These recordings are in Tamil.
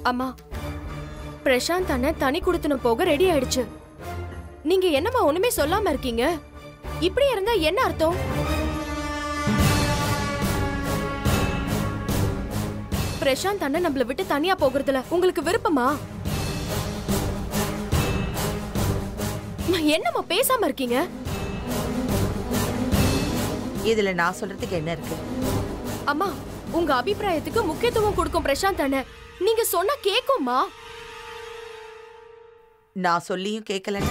அம்மா பிரசாந்த் அண்ணன் தனி குடுத்தனம் போக ரெடி ஆயிடுச்சு நீங்க என்னம்மா ஒண்ணுமே சொல்லாம இருக்கீங்க இப்படி இருந்தா என்ன அர்த்தம் பிரசாந்த் அண்ணன் நம்மள விட்டு தனியா போகிறதுல உங்களுக்கு விருப்பமா அம்மா, என்னம்மா பேசாம இருக்கீங்க இதுல நான் சொல்றதுக்கு என்ன இருக்கு அம்மா உங்க அபிப்பிராயத்துக்கு முக்கியத்துவம் கொடுக்கும் பிரசாந்த் அண்ணன் நீங்க சொன்னா கேக்கும்மா நான் சொல்லியும் கேட்கலன்னு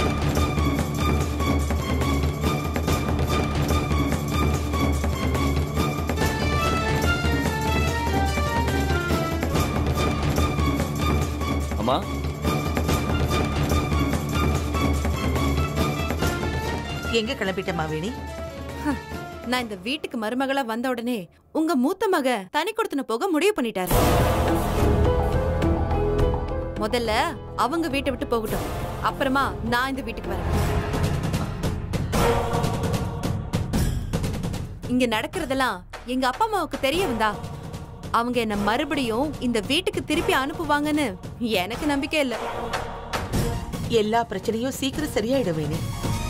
அம்மா எங்க கிளம்பிட்டமா வேணி நான் இந்த வீட்டுக்கு மருமகளா வந்த உடனே உங்க மூத்த மக தனி கொடுத்துன போக முடிவு பண்ணிட்டாரு முதல்ல அவங்க வீட்டை விட்டு போகட்டும் அப்புறமா நான் இந்த வீட்டுக்கு வரேன் இங்க நடக்கிறதெல்லாம் எங்க அப்பா அம்மாவுக்கு தெரிய வந்தா அவங்க என்ன மறுபடியும் இந்த வீட்டுக்கு திருப்பி அனுப்புவாங்கன்னு எனக்கு நம்பிக்கை இல்ல எல்லா பிரச்சனையும் சீக்கிரம் சரியாயிடும் வேணி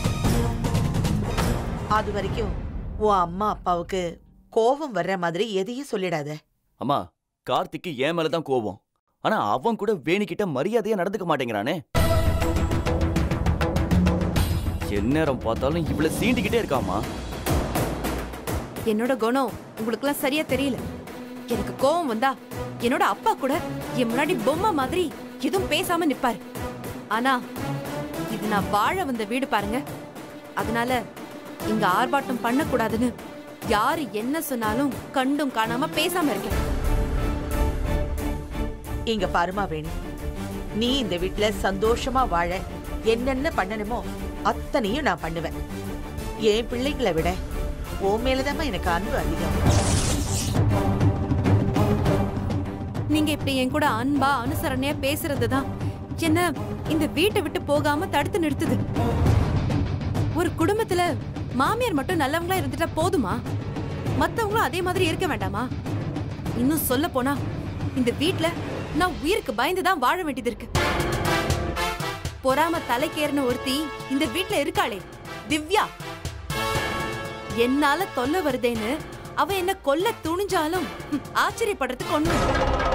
அது வரைக்கும் உன் அம்மா அப்பாவுக்கு கோபம் வர்ற மாதிரி எதையும் சொல்லிடாத அம்மா கார்த்திக்கு என் மேல தான் கோவம் ஆனா அவன் கூட வேணிக்கிட்ட மரியாதையா நடந்துக்க மாட்டேங்கிறானே எந்நேரம் பார்த்தாலும் இவ்வளவு சீண்டிக்கிட்டே இருக்காமா என்னோட குணம் உங்களுக்குலாம் சரியா தெரியல எனக்கு கோவம் வந்தா என்னோட அப்பா கூட என் முன்னாடி பொம்மை மாதிரி எதுவும் பேசாம நிப்பாரு ஆனா இது நான் வாழ வந்த வீடு பாருங்க அதனால இங்க ஆர்ப்பாட்டம் பண்ணக்கூடாதுன்னு யாரு என்ன சொன்னாலும் கண்டும் காணாம பேசாம இருக்கேன் இங்க பாருமா வேணி நீ இந்த வீட்ல சந்தோஷமா வாழ என்னென்ன பண்ணணுமோ அத்தனையும் நான் பண்ணுவேன் என் பிள்ளைங்களை விட உன் மேலதாம்மா எனக்கு அன்பு அதிகம் நீங்க இப்படி என் கூட அன்பா அனுசரணையா பேசுறதுதான் என்ன இந்த வீட்டை விட்டு போகாம தடுத்து நிறுத்துது ஒரு குடும்பத்துல மாமியார் மட்டும் நல்லவங்களா இருந்துட்டா போதுமா மத்தவங்களும் அதே மாதிரி இருக்க வேண்டாமா இன்னும் சொல்ல போனா இந்த வீட்ல நான் உயிருக்கு பயந்து தான் வாழ வேண்டியது இருக்கு பொறாம தலைக்கேறின ஒருத்தி இந்த வீட்ல இருக்காளே திவ்யா என்னால தொல்லை வருதேன்னு அவ என்ன கொல்ல துணிஞ்சாலும் ஹம், ஆச்சரியப்படுறதுக்கு ஒண்ணு இல்ல.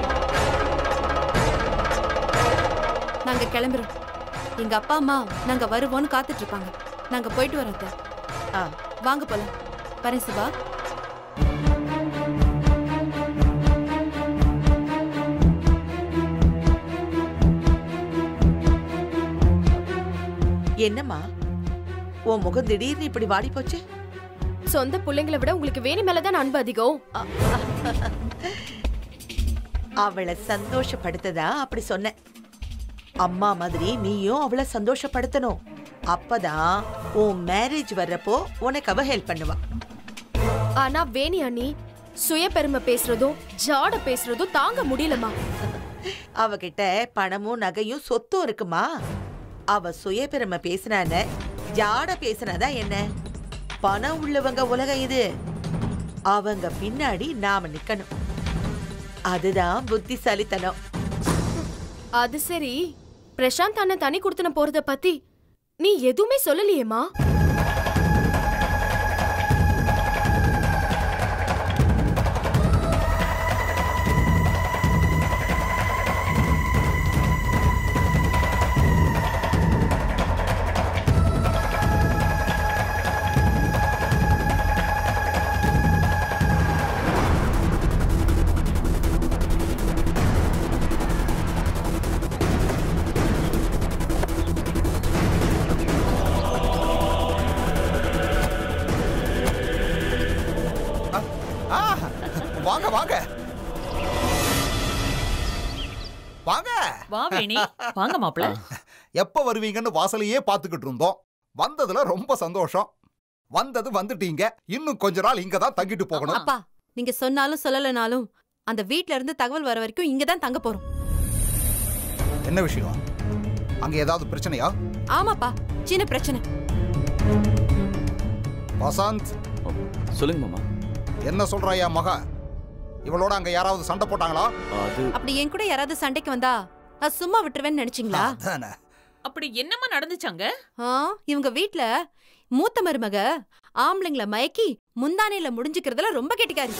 நாங்க கிளம்புறோம் எங்க அப்பா அம்மா நாங்க வருவோம்னு காத்துட்டு இருப்பாங்க நாங்க போயிட்டு வரோம் அத்தை. ஆ வாங்க போலாம் வரேன் சிவா என்னம்மா உன் முகம் திடீர்னு இப்படி வாடி போச்சு சொந்த பிள்ளைங்களை விட உங்களுக்கு வேணி மேலதான் அன்பு அதிகம் அவளை சந்தோஷப்படுத்ததா அப்படி சொன்னேன் அம்மா மாதிரி நீயும் அவளை சந்தோஷப்படுத்தணும் அப்பதான் உன் மேரேஜ் வர்றப்போ உனக்கு அவ ஹெல்ப் பண்ணுவா ஆனா வேணி அண்ணி சுய பெருமை பேசுறதும் ஜாட பேசுறதும் தாங்க முடியலமா அவகிட்ட பணமும் நகையும் சொத்தும் இருக்குமா அவ சுயபெருமை பேசினான ஜாட பேசினாதா என்ன பணம் உள்ளவங்க உலகம் இது அவங்க பின்னாடி நாம நிக்கணும் அதுதான் புத்திசாலித்தனம் அது சரி பிரசாந்த் அண்ணன் தனி குடுத்தன போறத பத்தி நீ எதுவுமே சொல்லலையேமா ஆ, வாங்க வாங்க வாங்க வா வேணி வாங்க மாப்பிள எப்ப வருவீங்கன்னு வாசலையே பார்த்துக்கிட்டு இருந்தோம் வந்ததுல ரொம்ப சந்தோஷம் வந்தது வந்துட்டீங்க இன்னும் கொஞ்ச நாள் இங்க தான் தங்கிட்டு போகணும் அப்பா நீங்க சொன்னாலும் சொல்லலைனாலும் அந்த வீட்ல இருந்து தகவல் வர வரைக்கும் இங்க தான் தங்க போறோம் என்ன விஷயம் அங்க ஏதாவது பிரச்சனையா ஆமாப்பா சின்ன பிரச்சனை வசந்த் சொல்லுங்க மாமா என்ன சொல்றாயா மகா இவளோட அங்க யாராவது சண்டை போட்டாங்களா அது அப்படி என் கூட யாராவது சண்டைக்கு வந்தா நான் சும்மா விட்டுருவேன்னு நினைச்சீங்களா அதானே அப்படி என்னம்மா நடந்துச்சாங்க ஆ, இவங்க வீட்ல மூத்த மருமக ஆம்பளைங்கள மயக்கி முந்தானையில முடிஞ்சுக்கிறதுல ரொம்ப கெட்டிக்காரி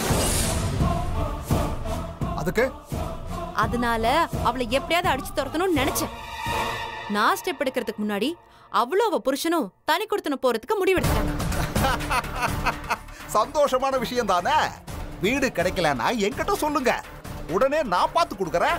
அதுக்கு அதனால அவளை எப்படியாவது அடிச்சு துரத்தணும்னு நினைச்சேன் நான் ஸ்டெப் எடுக்கிறதுக்கு முன்னாடி அவளும் அவ புருஷனும் தனி கொடுத்தன போறதுக்கு முடிவெடுத்தாங்க சந்தோஷமான விஷயம் தானே வீடு கிடைக்கலன்னா என்கிட்ட சொல்லுங்க உடனே நான் பார்த்து கொடுக்கறேன்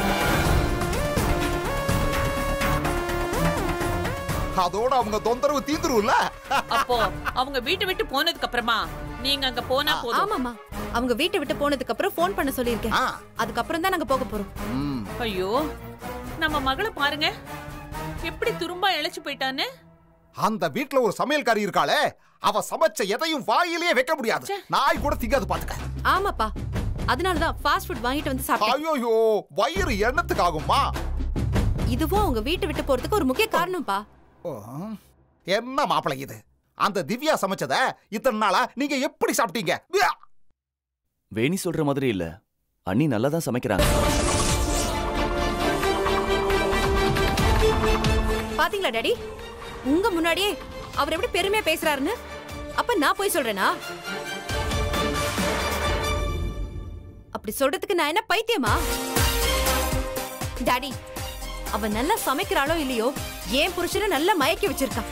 அதோட அவங்க தொந்தரவு தீந்துரும்ல அப்போ அவங்க வீட்டை விட்டு போனதுக்கு அப்புறமா நீங்க அங்க போனா போதும் ஆமாமா அவங்க வீட்டை விட்டு போனதுக்கு அப்புறம் ஃபோன் பண்ண சொல்லியிருக்கேன் ஆ, அதுக்கப்புறம் தான் நாங்க போக போறோம் ம். ஐயோ நம்ம மகளை பாருங்க எப்படி துரும்பா இழைச்சு போயிட்டான்னு அந்த வீட்ல ஒரு சமையல்காரி இருக்காளே அவ சமைச்ச எதையும் வாயிலேயே வைக்க முடியாது நாய் கூட திங்காது பாத்துக்க ஆமாப்பா அதனாலதான் ஃபாஸ்ட் ஃபுட் வாங்கிட்டு வந்து சாப்பிட்டேன் ஐயோயோ வயிறு எண்ணத்துக்கு ஆகுமா இதுவும் அவங்க வீட்டை விட்டு போறதுக்கு ஒரு முக்கிய காரணம்ப்பா ஓ, என்ன மாப்பிளை இது அந்த திவ்யா சமைச்சத இத்தனை நாளா நீங்க எப்படி சாப்பிட்டீங்க வியா! வேணி சொல்ற மாதிரி இல்ல அண்ணி நல்லா தான் சமைக்கிறாங்க பாத்தீங்களா டாடி உங்க முன்னாடியே அவர் எப்படி பெருமையா பேசுறாருன்னு அப்ப நான் போய் சொல்றேனா அப்படி சொல்றதுக்கு நான் என்ன பைத்தியமா டாடி அவ நல்லா சமைக்கிறாளோ இல்லையோ ஏன் புருஷனை நல்லா மயக்கி வச்சிருக்கா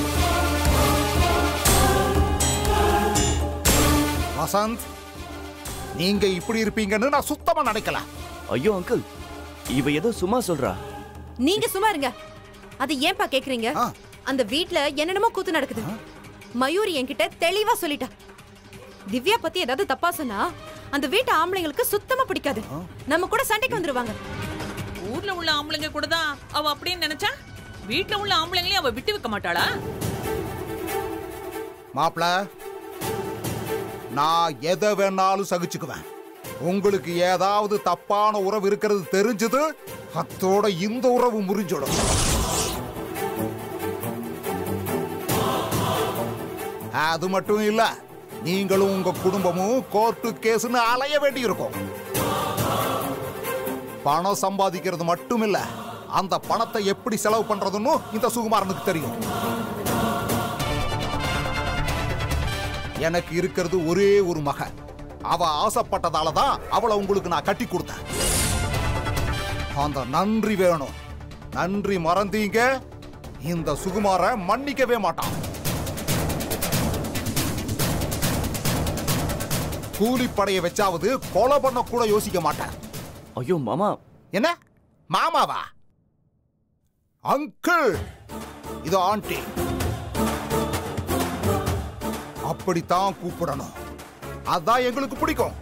வசந்த் நீங்க இப்படி இருப்பீங்கன்னு நான் சுத்தமா நினைக்கல ஐயோ அங்கிள் இவ ஏதோ சும்மா சொல்றா நீங்க சும்மா இருங்க அது ஏன்பா கேக்குறீங்க ஆ. அந்த வீட்ல என்னென்னமோ கூத்து நடக்குது மயூரி என்கிட்ட தெளிவா சொல்லிட்டா திவ்யா பத்தி ஏதாவது தப்பா சொன்னா அந்த வீட்டு ஆம்பளைங்களுக்கு சுத்தமா பிடிக்காது நம்ம கூட சண்டைக்கு வந்துருவாங்க ஊர்ல உள்ள ஆம்பளைங்க கூட தான் அவ அப்படின்னு நினைச்சா வீட்ல உள்ள ஆம்பளைங்களையும் அவ விட்டு வைக்க மாட்டாளா மாப்பிள நான் எதை வேணாலும் சகிச்சுக்குவேன் உங்களுக்கு ஏதாவது தப்பான உறவு இருக்கிறது தெரிஞ்சது அத்தோட இந்த உறவு முறிஞ்சிடும் அது மட்டும் இல்ல நீங்களும் உங்க குடும்பமும் கோர்ட்டு கேஸ்னு அலைய வேண்டியிருக்கும் பணம் சம்பாதிக்கிறது மட்டும் இல்ல அந்த பணத்தை எப்படி செலவு பண்றதுன்னு இந்த சுகுமாரனுக்கு தெரியும் எனக்கு இருக்கிறது ஒரே ஒரு மக அவ ஆசைப்பட்டதால தான் அவளை உங்களுக்கு நான் கட்டி கொடுத்தேன் அந்த நன்றி வேணும் நன்றி மறந்தீங்க இந்த சுகுமார மன்னிக்கவே மாட்டான் கூலிப்படையை வச்சாவது கொலை பண்ண கூட யோசிக்க மாட்டேன் ஐயோ மாமா என்ன மாமாவா அங்கிள் இது ஆண்டி அப்படித்தான் கூப்பிடணும் அதான் எங்களுக்கு பிடிக்கும்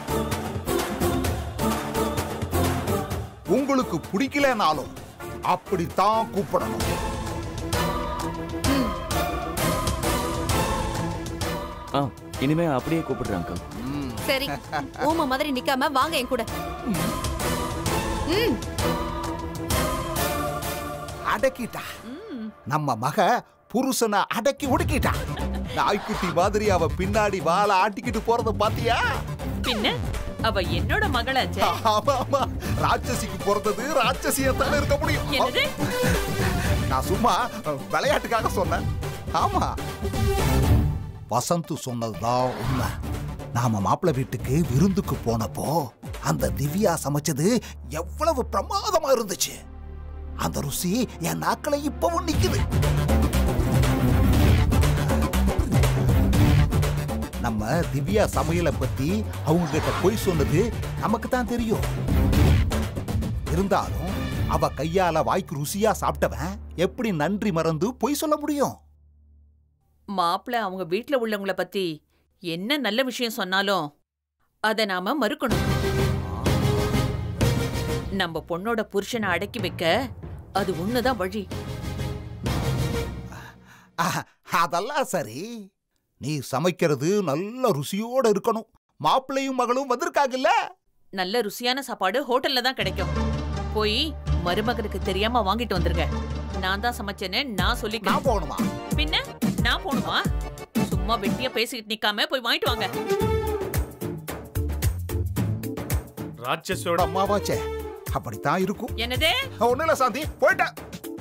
உங்களுக்கு பிடிக்கலனாலும் அப்படித்தான் கூப்பிடணும் ஆ இனிமே அப்படியே கூப்பிடுறேன் அங்கிள் சரி ஊம மாதிரி நிக்காம வாங்க என் கூட ம் அடக்கிட்டா நம்ம மக புருஷனை அடக்கி ஒடுக்கிட்டா நாய்க்குட்டி மாதிரி அவ பின்னாடி வாழை ஆட்டிக்கிட்டு போறத பாத்தியா பின்ன அவ என்னோட மகளாச்சே ஆமா ஆமா ராட்சசிக்கு பிறந்தது ராட்சசியா தானே இருக்க முடியும் என்னது நான் சும்மா அஹ், விளையாட்டுக்காக சொன்னேன் ஆமா வசந்த் சொன்னதுதான் உண்மை நாம மாப்பிள்ளை வீட்டுக்கு விருந்துக்கு போனப்போ அந்த திவ்யா சமைச்சது எவ்வளவு பிரமாதமா இருந்துச்சு அந்த ருசி என் நாக்களை இப்பவும் நிக்குது நம்ம திவ்யா சமையலை பத்தி அவங்க கிட்ட போய் சொன்னது நமக்கு தான் தெரியும் இருந்தாலும் அவ கையால வாய்க்கு ருசியா சாப்பிட்டவன் எப்படி நன்றி மறந்து பொய் சொல்ல முடியும் மாப்பிள அவங்க வீட்ல உள்ளவங்கள பத்தி என்ன நல்ல விஷயம் சொன்னாலும் அத நாம மறுக்கணும் நம்ம பொண்ணோட புருஷனை அடக்கி வைக்க அது ஒண்ணுதான் வழி அஹ், அதெல்லாம் சரி நீ சமைக்கிறது நல்ல ருசியோட இருக்கணும் மாப்பிள்ளையும் மகளும் வந்திருக்காங்கல்ல நல்ல ருசியான சாப்பாடு ஹோட்டல்ல தான் கிடைக்கும் போய் மருமகனுக்கு தெரியாம வாங்கிட்டு வந்துருங்க நான் தான் சமைச்சேன்னு நான் நான் சொல்லிக்கிறேன் போகணுமா பின்ன நான் போணுமா சும்மா வெட்டியா பேசிக்கிட்டு நிக்காம போய் வாங்கிட்டு வாங்க ராட்சஸோட அம்மாவாச்சே அப்படித்தான் இருக்கும் என்னது ஒண்ணு இல்ல சாந்தி போயிட்டேன்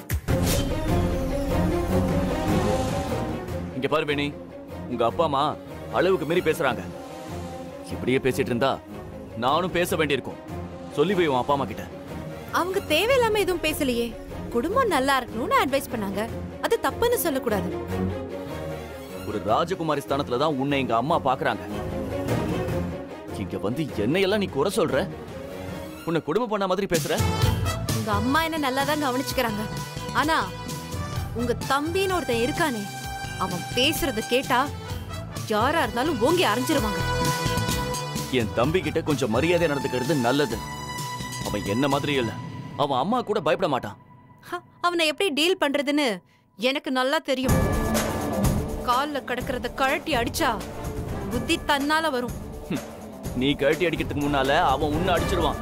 இங்க பாரு வேணி உங்க அப்பா அம்மா அளவுக்கு மீறி பேசுறாங்க இப்படியே பேசிட்டு இருந்தா நானும் பேச வேண்டியிருக்கும் சொல்லி போய் உன் அப்பா அம்மா கிட்ட அவங்க தேவையில்லாம எதுவும் பேசலையே குடும்பம் நல்லா இருக்கணும்னு அட்வைஸ் பண்ணாங்க அது தப்புன்னு சொல்லக்கூடாது ஒரு ராஜகுமாரி ஸ்தானத்துல தான் உன்னை எங்க அம்மா பாக்குறாங்க இங்க வந்து என்னையெல்லாம் நீ குறை சொல்ற உன்னை குடும்பம் பண்ண மாதிரி பேசுற உங்க அம்மா என்ன நல்லா தான் கவனிச்சுக்கிறாங்க ஆனா உங்க தம்பின்னு ஒருத்தன் இருக்கானே அவன் பேசுறத கேட்டா யாரா இருந்தாலும் ஓங்கி அரைஞ்சிருவாங்க என் தம்பி கிட்ட கொஞ்சம் மரியாதை நடந்துக்கிறது நல்லது அவன் என்ன மாதிரி இல்ல அவன் அம்மா கூட பயப்பட மாட்டான் ஹ, அவனை எப்படி டீல் பண்றதுன்னு எனக்கு நல்லா தெரியும் கால்ல கிடக்கிறத கழட்டி அடிச்சா புத்தி தன்னால வரும் ஹம். நீ கழட்டி அடிக்கிறதுக்கு முன்னால அவன் உன்னை அடிச்சிருவான்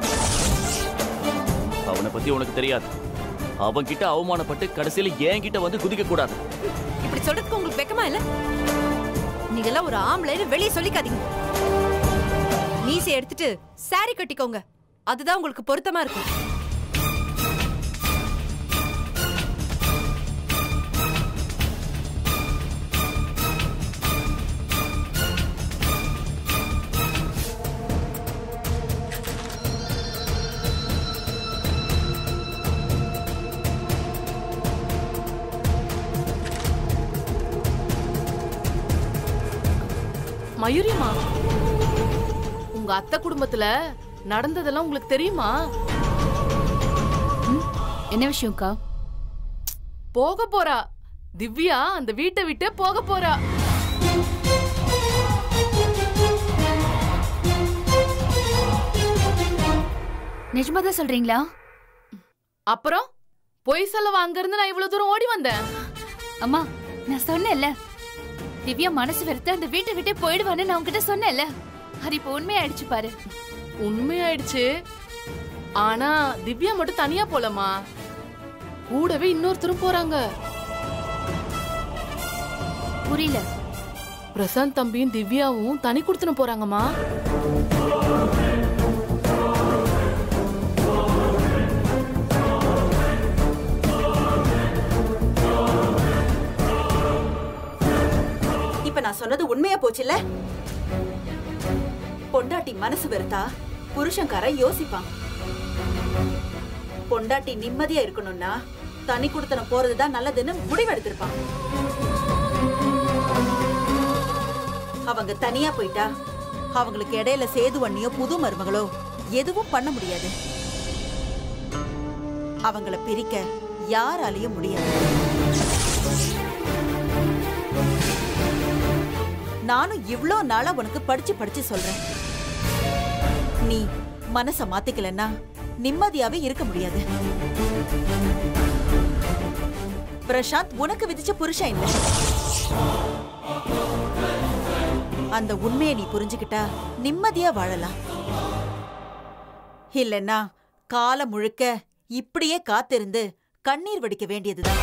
அவனை பத்தி உனக்கு தெரியாது அவன் கிட்ட அவமானப்பட்டு கடைசியில என் கிட்ட வந்து குதிக்க கூடாது இப்படி சொல்றதுக்கு உங்களுக்கு வெக்கமா இல்ல நீங்க எல்லாம் ஒரு ஆம்பளைன்னு வெளியே சொல்லிக்காதீங்க மீசை எடுத்துட்டு சாரி கட்டிக்கோங்க அதுதான் உங்களுக்கு பொருத்தமா இருக்கும் மயூரிமா உங்க அத்தை குடும்பத்துல நடந்ததெல்லாம் உங்களுக்கு தெரியுமா என்ன விஷயம்க்கா போக போறா திவ்யா அந்த வீட்டை விட்டு போக போறா நிஜமா தான் சொல்றீங்களா அப்புறம் பொய் சொல்லவா அங்க இருந்து நான் இவ்வளவு தூரம் ஓடி வந்தேன் அம்மா நான் சொன்னேன்ல திவ்யா மனசு வெறுத்து அந்த வீட்டை விட்டு போயிடுவான்னு நான் உன்கிட்ட சொன்னேன்ல அது இப்போ உண்மையாயிடுச்சு பாரு உண்மையாயிடுச்சு ஆனா திவ்யா மட்டும் தனியா போலமா கூடவே இன்னொருத்தரும் போறாங்க புரியல பிரசாந்த் தம்பியும் திவ்யாவும் தனி கொடுத்துன போறாங்கம்மா இப்ப நான் சொன்னது உண்மையா போச்சுல்ல பொண்டாட்டி மனசு வெறுத்தா புருஷன்காரன் யோசிப்பான் பொண்டாட்டி நிம்மதியா இருக்கணும்னா தனி குடுத்தனம் போறதுதான் நல்லதுன்னு முடிவெடுத்திருப்பான் அவங்க தனியா போயிட்டா அவங்களுக்கு இடையில சேது வண்ணியோ புது மருமகளோ எதுவும் பண்ண முடியாது அவங்கள பிரிக்க யாராலையும் முடியாது நானும் இவ்ளோ நாளா உனக்கு படிச்சு படிச்சு சொல்றேன் நீ மனச மாத்திக்கலன்னா நிம்மதியாவே இருக்க முடியாது பிரசாந்த் உனக்கு விதிச்ச புருஷன் இல்ல அந்த உண்மையை நீ புரிஞ்சுக்கிட்டா நிம்மதியா வாழலாம் இல்லைன்னா காலம் முழுக்க இப்படியே காத்திருந்து கண்ணீர் வடிக்க வேண்டியதுதான்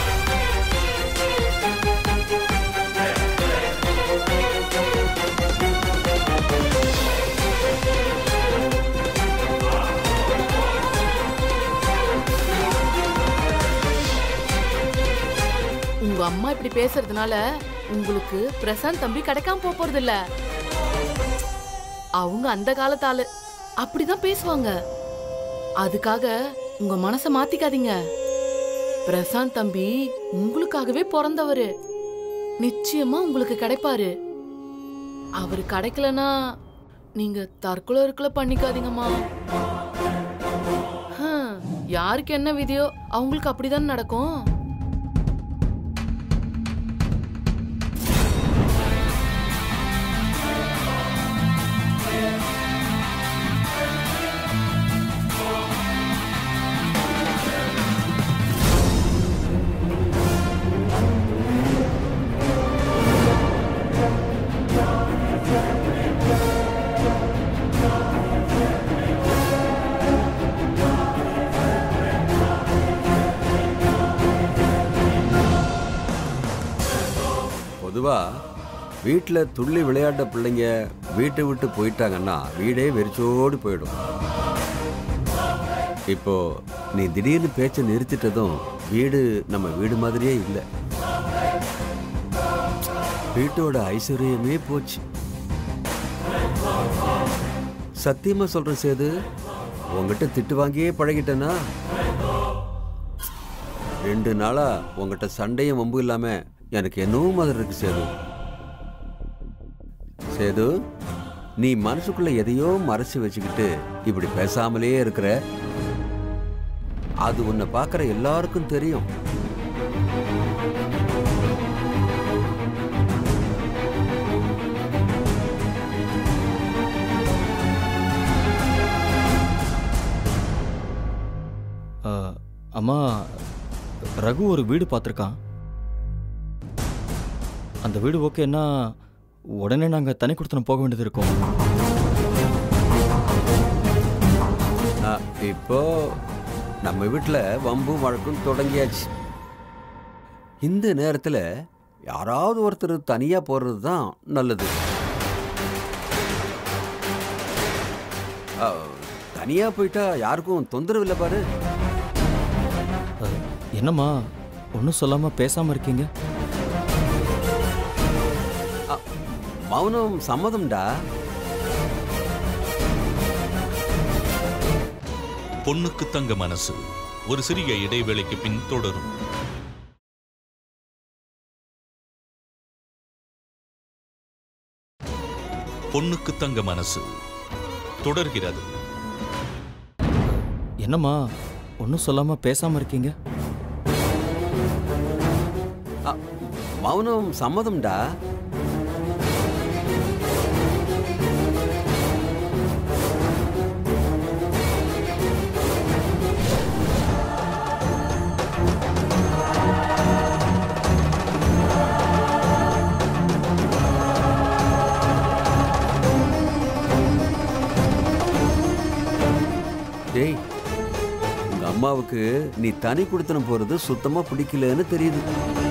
உங்க அம்மா இப்படி பேசுறதுனால உங்களுக்கு பிரசாந்த் தம்பி கிடைக்காம போப் போறது இல்ல அவங்க அந்த காலத்தாளு அப்படிதான் பேசுவாங்க அதுக்காக உங்க மனச மாத்திக்காதீங்க பிரசாந்த் தம்பி உங்களுக்காகவே பிறந்தவரு நிச்சயமா உங்களுக்கு கிடைப்பாரு அவரு கிடைக்கலனா நீங்க தற்கொலை இருக்கல பண்ணிக்காதீங்கம்மா ஹம், யாருக்கு என்ன விதியோ அவங்களுக்கு அப்படிதான் நடக்கும் பொதுவா வீட்டில் துள்ளி விளையாட்ட பிள்ளைங்க வீட்டை விட்டு போயிட்டாங்கன்னா வீடே வெறிச்சோடி போயிடும் இப்போ நீ திடீர்னு பேச்சை நிறுத்திட்டதும் வீடு நம்ம வீடு மாதிரியே இல்லை வீட்டோட ஐஸ்வர்யமே போச்சு சத்தியமா சொல்றேன் சேது உங்ககிட்ட திட்டு வாங்கியே பழகிட்டேனா ரெண்டு நாளா உங்ககிட்ட சண்டையும் வம்பு இல்லாம எனக்கு என்னவோ மாதிரி இருக்கு சேது சேது நீ மனசுக்குள்ள எதையோ மறைச்சு வச்சுக்கிட்டு இப்படி பேசாமலே இருக்கிற அது உன்னை பார்க்குற எல்லாருக்கும் தெரியும் ஆ, அம்மா ரகு ஒரு வீடு பார்த்துருக்கான் அந்த வீடு ஓகேன்னா உடனே நாங்கள் தனி கொடுத்தனம் போக வேண்டியது இருக்கும் ஆ, இப்போ நம்ம வீட்டில் வம்பும் வழக்கும் தொடங்கியாச்சு இந்த நேரத்தில் யாராவது ஒருத்தர் தனியாக போகிறது தான் நல்லது தனியாக போயிட்டா யாருக்கும் தொந்தரவு இல்லை பாரு ஆ, என்னம்மா ஒன்றும் சொல்லாமல் பேசாமல் இருக்கீங்க ஆ, மௌனம் சம்மதம்டா பொண்ணுக்கு தங்க மனசு ஒரு சிறிய இடைவேளைக்கு பின் தொடரும் பொண்ணுக்கு தங்க மனசு தொடர்கிறது என்னம்மா ஒன்றும் சொல்லாமல் பேசாமல் இருக்கீங்க ஆ, மௌனம் சம்மதம்டா டேய் உங்க அம்மாவுக்கு நீ தனி கொடுத்தனம் போறது சுத்தமா பிடிக்கலன்னு தெரியுது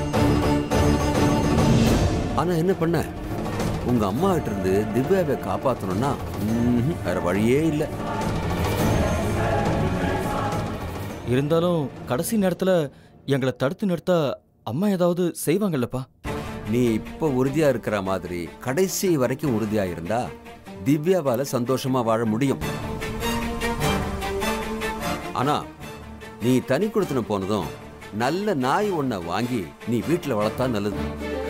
ஆனா என்ன பண்ண உங்க அம்மா கிட்ட இருந்து திவ்யாவை காப்பாத்தணும்னா ம்ஹும், வேற வழியே இல்லை இருந்தாலும் கடைசி நேரத்தில் எங்களை தடுத்து நிறுத்த அம்மா ஏதாவது செய்வாங்கல்லப்பா நீ இப்ப உறுதியா இருக்கிற மாதிரி கடைசி வரைக்கும் உறுதியா இருந்தா திவ்யாவால சந்தோஷமா வாழ முடியும் ஆனா நீ தனி கொடுத்துன போனதும் நல்ல நாய் ஒன்ன வாங்கி நீ வீட்டுல வளர்த்தா நல்லது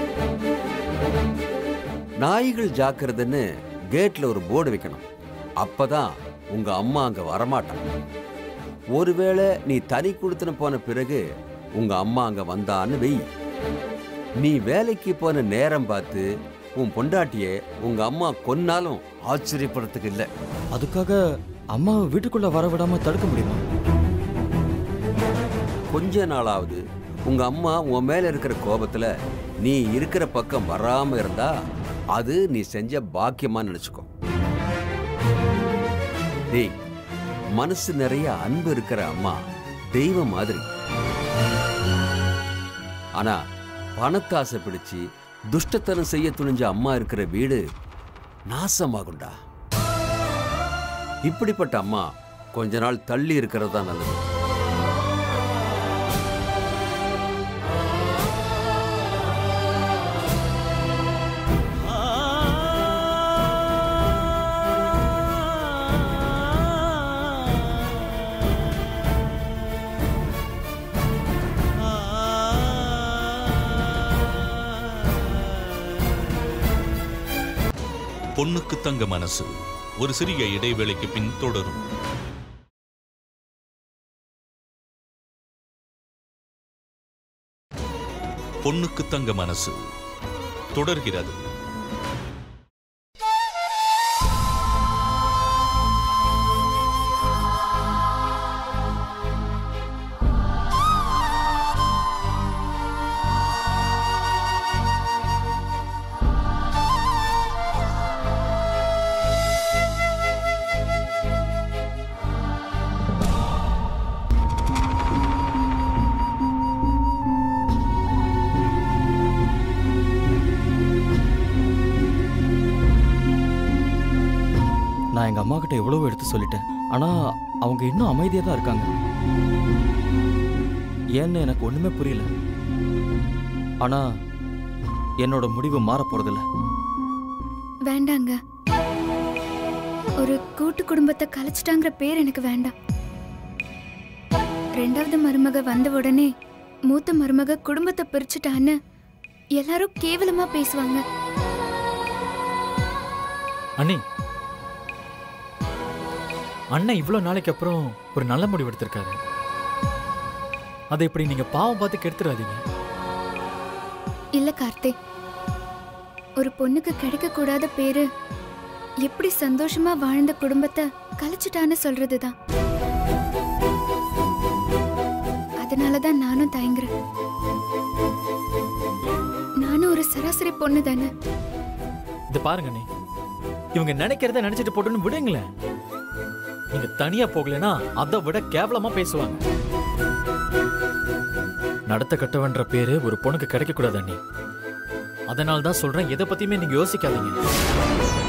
நாய்கள் ஜாக்கிரதைன்னு கேட்ல ஒரு போர்டு வைக்கணும் அப்பதான் உங்க அம்மா அங்க வரமாட்டான் ஒருவேளை நீ தனி கொடுத்துன போன பிறகு உங்க அம்மா அங்க வந்தான்னு வெய் நீ வேலைக்கு போன நேரம் பார்த்து உன் பொண்டாட்டிய உங்க அம்மா கொன்னாலும் ஆச்சரியப்படுறதுக்கு இல்லை அதுக்காக அம்மாவை வீட்டுக்குள்ளே வர விடாமல் தடுக்க முடியுமா கொஞ்ச நாளாவது உங்க அம்மா உன் மேல இருக்கிற கோபத்துல நீ இருக்கிற பக்கம் வராம இருந்தா அது நீ செஞ்ச பாக்கியமா நினைச்சுக்கோ டேய் மனசு நிறைய அன்பு இருக்கிற அம்மா தெய்வம் மாதிரி ஆனா பணத்தாசை பிடிச்சு துஷ்டத்தனம் செய்ய துணிஞ்ச அம்மா இருக்கிற வீடு நாசமாகும்டா இப்படிப்பட்ட அம்மா கொஞ்ச நாள் தள்ளி இருக்கிறது தான் நல்லது பொண்ணுக்கு தங்க மனசு ஒரு சிறிய இடைவேளைக்கு பின் தொடரும் பொண்ணுக்கு தங்க மனசு தொடர்கிறது நான் எங்கள் அம்மா கிட்ட எவ்வளவோ எடுத்து சொல்லிட்டேன் ஆனா அவங்க இன்னும் அமைதியா தான் இருக்காங்க ஏன்னு எனக்கு ஒண்ணுமே புரியல ஆனா என்னோட முடிவு மாற போறதில்ல வேண்டாங்க ஒரு கூட்டு குடும்பத்தை கலைச்சிட்டாங்கிற பேர் எனக்கு வேண்டாம் ரெண்டாவது மருமக வந்த உடனே மூத்த மருமக குடும்பத்தை பிரிச்சுட்டான்னு எல்லாரும் கேவலமா பேசுவாங்க அண்ணி அண்ணன் இவ்வளோ நாளைக்கு அப்புறம் ஒரு நல்ல முடிவு எடுத்திருக்காரு அதை இப்படி நீங்க பாவம் பார்த்து கெடுத்துடாதீங்க இல்ல கார்த்திக் ஒரு பொண்ணுக்கு கிடைக்க கூடாத பேரு எப்படி சந்தோஷமா வாழ்ந்த குடும்பத்தை கலைச்சிட்டான்னு சொல்றதுதான் அதனாலதான் நானும் தயங்குறேன் நானும் ஒரு சராசரி பொண்ணு தானே இது பாருங்க அண்ணி இவங்க நினைக்கிறத நினைச்சிட்டு போட்டுன்னு விடுங்களேன் நீங்க தனியா போகலைன்னா அதை விட கேவலமா பேசுவாங்க நடத்த கட்டவன்ற பேரு ஒரு பொண்ணுக்கு கிடைக்க கூடாது அண்ணி அதனால தான் சொல்றேன் எதை பத்தியுமே நீங்க யோசிக்காதீங்க